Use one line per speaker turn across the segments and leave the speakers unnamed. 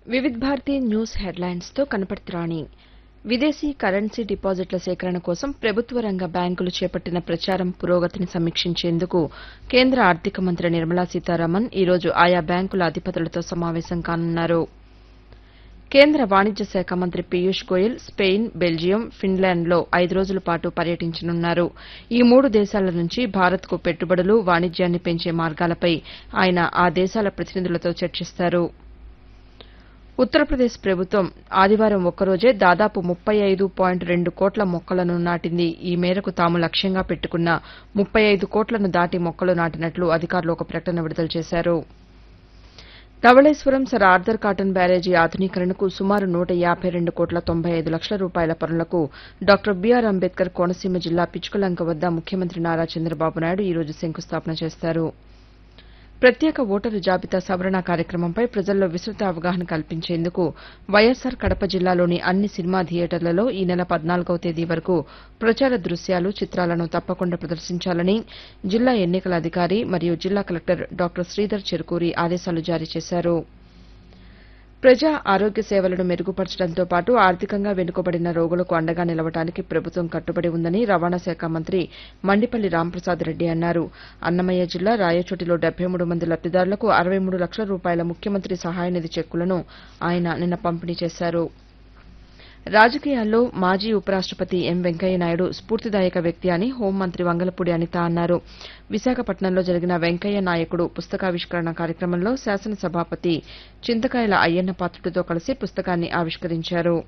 Vividh Bharati news హెడ్లైన్స్తో కనపర్తి రాణి విదేశీ currency డిపాజిట్ల సేకరణ కోసం ప్రభుత్వ రంగ బ్యాంకులు చేపట్టిన ప్రచారం పురోగతిని సమీక్షించేందుకు కేంద్ర ఆర్థిక మంత్రి నిర్మలా సీతారామన్ ఈరోజు ఆయా బ్యాంకుల అధిపతులతో సమావేశం కానున్నారు కేంద్ర వాణిజ్య శాఖ మంత్రి పీయూష్ గోయల్ స్పెయిన్ బెల్జియం ఫిన్లాండ్లో ఐదు రోజుల పాటు పర్యటించనున్నారు ఈ మూడు దేశాల నుంచి భారత్కు పెట్టుబడులు వాణిజ్యాన్ని పెంచే మార్గాలపై ఆయన ఆ దేశాల ప్రతినిధులతో చర్చిస్తారు ఉత్తరప్రదేశ్ ప్రభుత్వం ఆదివారం ఒక్కరోజే దాదాపు ముప్పై ఐదు పాయింట్ రెండు కోట్ల మొక్కలను నాటింది ఈ మేరకు తాము లక్ష్యంగా పెట్టుకున్న ముప్పై ఐదు కోట్లను దాటి మొక్కలు నాటినట్లు అధికారులు ఒక ప్రకటన విడుదల చేశారు ధవళేశ్వరం సర్ ఆర్థర్ కాటన్ బ్యారేజీ ఆధునీకరణకు సుమారు నూట యాబై రెండు కోట్ల తొంభై ఐదు లక్షల రూపాయల పనులకు డాక్టర్ బీఆర్ అంబేద్కర్ కోనసీమ జిల్లా పిచ్చుకలంక వద్ద ముఖ్యమంత్రి నారా చంద్రబాబు నాయుడు ఈరోజు శంకుస్థాపన చేస్తారు ప్రత్యేక ఓటరు జాబితా సవరణ కార్యక్రమంపై ప్రజల్లో విస్తృత అవగాహన కల్పించేందుకు వైఎస్సార్ కడప జిల్లాలోని అన్ని సినిమా థియేటర్లలో ఈ నెల పద్నాలుగవ తేదీ వరకు ప్రచార దృశ్యాలు చిత్రాలను తప్పకుండా ప్రదర్శించాలని జిల్లా ఎన్నికల అధికారి మరియు జిల్లా కలెక్టర్ డాక్టర్ శ్రీధర్ చెరుకూరి ఆదేశాలు జారీ చేశారు ప్రజా ఆరోగ్య సేవలను మెరుగుపరచడంతో పాటు ఆర్థికంగా వెనుకబడిన రోగులకు అండగా నిలవడానికి ప్రభుత్వం కట్టుబడి ఉందని రవాణా శాఖ మంత్రి మండిపల్లి రాంప్రసాద్ రెడ్డి అన్నారు అన్నమయ్య జిల్లా రాయచోటిలో డెబ్బై మూడు మంది లబ్దిదారులకు అరవై మూడు లక్షల రూపాయల ముఖ్యమంత్రి సహాయ నిధి చెక్కులను ఆయన నిన్న పంపిణీ చేశారు రాజకీయాల్లో మాజీ ఉపరాష్టపతి ఎం వెంకయ్యనాయుడు స్ఫూర్తిదాయక వ్యక్తి అని హోంమంత్రి వంగలపూడి అనిత అన్నారు విశాఖపట్నంలో జరిగిన వెంకయ్య నాయకుడు పుస్తకావిష్కరణ కార్యక్రమంలో శాసనసభాపతి చింతకాయల అయ్యన్న పాత్రుడితో కలిసి పుస్తకాన్ని ఆవిష్కరించారు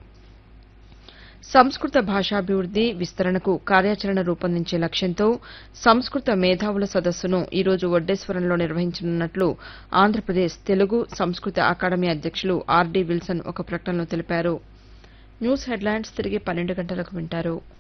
సంస్కృత భాషాభివృద్ది విస్తరణకు కార్యాచరణ రూపొందించే లక్ష్యంతో సంస్కృత మేధావుల సదస్సును ఈరోజు వడ్డేశ్వరంలో నిర్వహించనున్నట్లు ఆంధ్రప్రదేశ్ తెలుగు సంస్కృత అకాడమీ అధ్యక్షులు ఆర్డీ విల్సన్ ఒక ప్రకటనలో తెలిపారు న్యూస్ హెడ్లైన్స్ తిరిగి పన్నెండు గంటలకు వింటారు